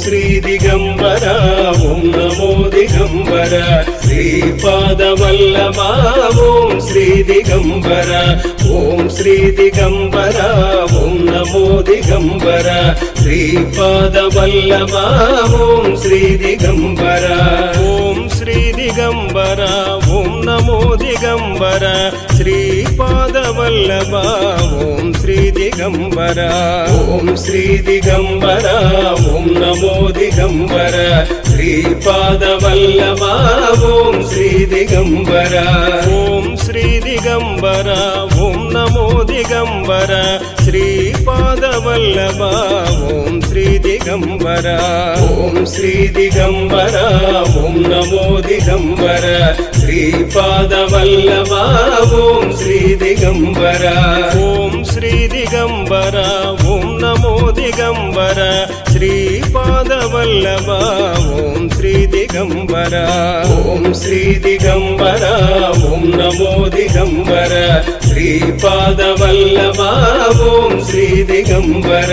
శ్రీ దిగంబర ఓం నమో దిగంబర శ్రీపాద వల్లభ ఓం శ్రీ దిగంబర ఓం శ్రీ దిగంబర ఓం నమో దిగంబర శ్రీపాద వల్లభ ఓం శ్రీ దిగంబర ఓం శ్రీ దిగంబర ఓం నమో దిగంబర శ్రీపాద వల్లభ ఓం శ్రీ దిగంబర ఓం శ్రీ దిగంబర ఓం నమో దిగంబర శ్రీపాద వల్లభ ఓం శ్రీ దిగంబర ఓం శ్రీ దిగంబర ఓం నమో దిగంబర శ్రీపాద వల్లభ ఓం శ్రీ దిగంబర ఓం శ్రీ దిగంబర ఓం నమో దిగంబర శ్రీపాద వల్లభ ఓం శ్రీ దిగంబర ఓం శ్రీ దిగంబర ఓం నమో దిగంబర శ్రీపాద వల్లభ ఓం శ్రీ దిగంబర ఓం శ్రీ దిగంబర ఓం నమో దిగంబర శ్రీపాద వల్లభ ఓం శ్రీ దిగంబర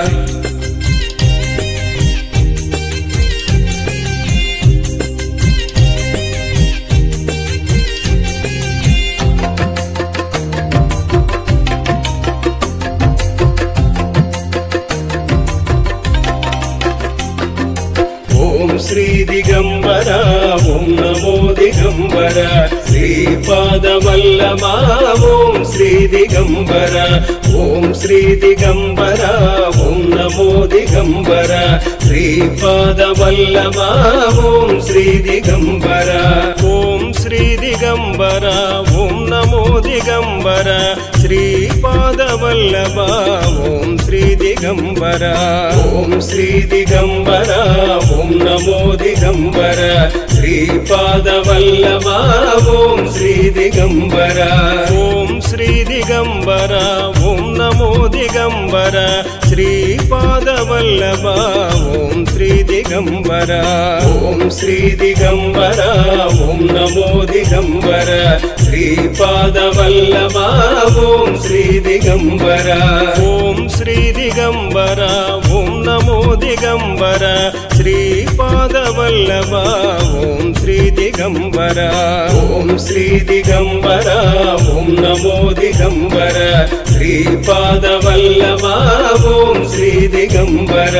ఓం శ్రీ దిగంబర ఓం నమో దిగంబర శ్రీపాద వల్లభ ఓం శ్రీ దిగంబర ఓం శ్రీ దిగంబర ఓం నమో దిగంబర శ్రీపాద వల్లభ ఓం శ్రీ దిగంబర ఓం శ్రీ దిగంబర ఓం నమో దిగంబర శ్రీపాద వల్లభ ఓం శ్రీ దిగంబర ఓం శ్రీ దిగంబర ఓం నమో దిగంబర శ్రీపాద వల్లభ ఓం శ్రీ దిగంబర ఓం శ్రీ దిగంబర ఓం నమో దిగంబర శ్రీపాద వల్లభ ఓం శ్రీ దిగంబర ఓం శ్రీ దిగంబర ఓం నమో దిగంబర శ్రీపాద వల్లభ ఓం శ్రీ దిగంబర ఓం శ్రీ దిగంబర ఓం నమో దిగంబర శ్రీపాద వల్లభ ఓం శ్రీ దిగంబర ఓం శ్రీ దిగంబర ఓం నమో దిగంబర శ్రీపాద వల్లభ ఓం శ్రీ దిగంబర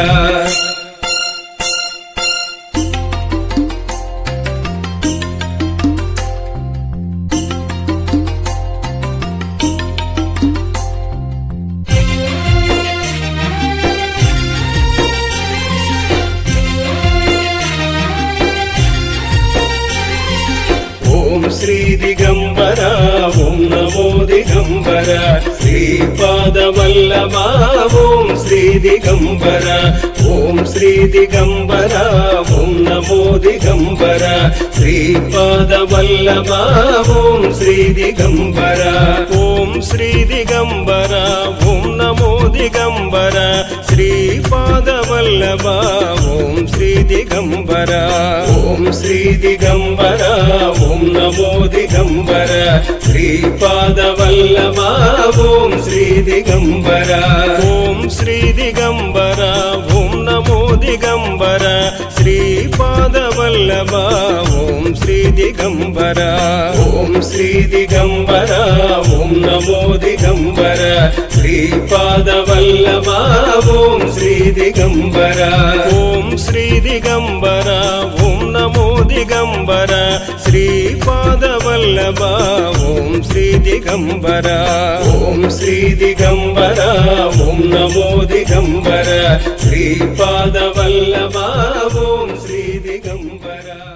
ఓం శ్రీ దిగంబర ఓం నమో దిగంబర శ్రీపాద వల్లభ ఓం శ్రీ దిగంబర ఓం శ్రీ దిగంబర ఓం నమో దిగంబర శ్రీపాద వల్లభ ఓం శ్రీ దిగంబర ఓం శ్రీ దిగంబర ఓం నమో దిగంబర శ్రీపాద వల్లభ ఓం శ్రీ దిగంబర ఓం శ్రీ దిగంబర ఓం నమో దిగంబర శ్రీపాద వల్లభ ఓం శ్రీ దిగంబర ఓం శ్రీ దిగంబర ఓం నమో దిగంబర శ్రీపాద వల్లభ ఓం శ్రీ దిగంబర ఓం శ్రీ దిగంబర ఓం నమో దిగంబర శ్రీపాద వల్లభ ఓం శ్రీ దిగంబర ఓం శ్రీ దిగంబర ఓం నమో దిగంబర శ్రీపాద వల్లభ ఓం శ్రీ దిగంబర ఓం శ్రీ దిగంబర ఓం నమో దిగంబర శ్రీపాద వల్లభ ఓం శ్రీ